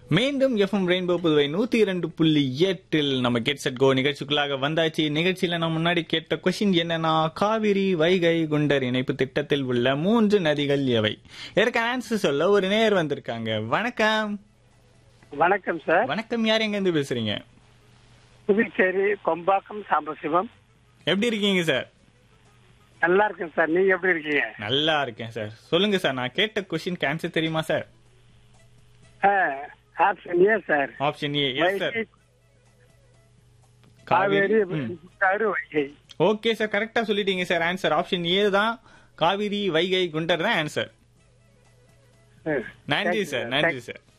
மீண்டும் FM rainbow Puduvai நூத்தி இரண்டு புள்ளி எட்டில் நம்ம கெட் செட் கோ நிகழ்ச்சிக்குள்ளாக வந்தாச்சு நிகழ்ச்சியில நம்ம முன்னாடி கேட்ட கொஸ்டின் என்னன்னா காவிரி வைகை குண்டர் இணைப்பு திட்டத்தில் உள்ள மூன்று நதிகள் எவை இதற்கு ஆன்சர் சொல்ல ஒரு நேர் வந்திருக்காங்க வணக்கம் வணக்கம் சார் வணக்கம் யார் எங்க இருந்து பேசுறீங்க புதுச்சேரி கொம்பாக்கம் சாம்பசிவம் எப்படி இருக்கீங்க சார் நல்லா இருக்கேன் சார் நீங்க எப்படி இருக்கீங்க நல்லா இருக்கேன் சார் சொல்லுங்க சார் நான் கேட்ட கொஸ்டின் ஆன்சர் தெரியுமா sir option A sir option A yes sir Vaigai, Kaveri Kaveri ம். குண்டாறு, வைகை ஓகே சார் கரெக்டா சொல்லிட்டீங்க சார் ஆன்சர் ஆப்ஷன் ஏ தான் காவிரி வைகை குண்டர் தான் ஆன்சர் ம். நன்றி Thank you, சார் நன்றி சார்